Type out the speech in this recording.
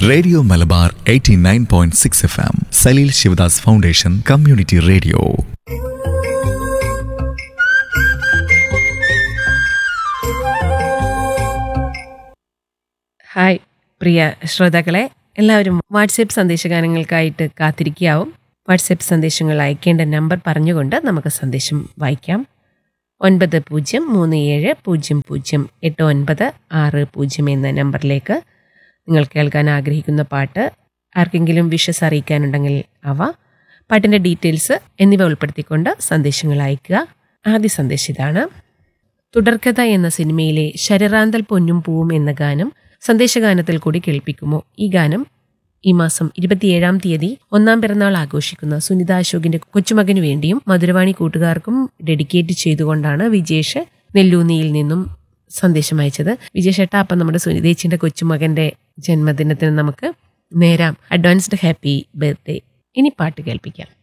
radio Malabar 89.6 point six F M Saleel Sivadas foundation community radio hi പ്രിയ ശ്രോതാക്കളെ എല്ലാവരും വാട്സപ്പ് സന്ദേശഗാനങ്ങൾക്കായിട്ട് കാത്തിരിക്കാവും വാട്സപ്പ് സന്ദേശങ്ങൾ അയക്കേണ്ട നമ്പർ പറഞ്ഞുകൊണ്ട് നമുക്ക് സന്ദേശം വായിക്കാം ഒൻപത് പൂജ്യം മൂന്ന് ഏഴ് പൂജ്യം പൂജ്യം എട്ട് ഒൻപത് ആറ് പൂജ്യം എന്ന നമ്പറിലേക്ക് നിങ്ങൾ കേൾക്കാൻ ആഗ്രഹിക്കുന്ന പാട്ട് ആർക്കെങ്കിലും വിഷസ് അറിയിക്കാനുണ്ടെങ്കിൽ അവ പാട്ടിൻ്റെ ഡീറ്റെയിൽസ് എന്നിവ ഉൾപ്പെടുത്തിക്കൊണ്ട് സന്ദേശങ്ങൾ അയക്കുക ആദ്യ സന്ദേശം ഇതാണ് തുടർക്കഥ എന്ന സിനിമയിലെ ശരറാന്തൽ പൊന്നും പൂവും എന്ന ഗാനം സന്ദേശഗാനത്തിൽ കൂടി കേൾപ്പിക്കുമോ ഈ ഗാനം ഈ മാസം ഇരുപത്തിയേഴാം തീയതി ഒന്നാം പിറന്നാൾ ആഘോഷിക്കുന്ന സുനിത അശോകിന്റെ കൊച്ചുമകനു വേണ്ടിയും മധുരവാണി കൂട്ടുകാർക്കും ഡെഡിക്കേറ്റ് ചെയ്തുകൊണ്ടാണ് വിജേഷ് നെല്ലൂന്നിയിൽ നിന്നും സന്ദേശം അയച്ചത് വിജേഷ് ഏട്ടാ അപ്പം നമ്മുടെ സുനിതേച്ചിന്റെ കൊച്ചുമകന്റെ ജന്മദിനത്തിന് നമുക്ക് നേരാം അഡ്വാൻസ്ഡ് ഹാപ്പി ബർത്ത്ഡേ ഇനി പാട്ട് കേൾപ്പിക്കാം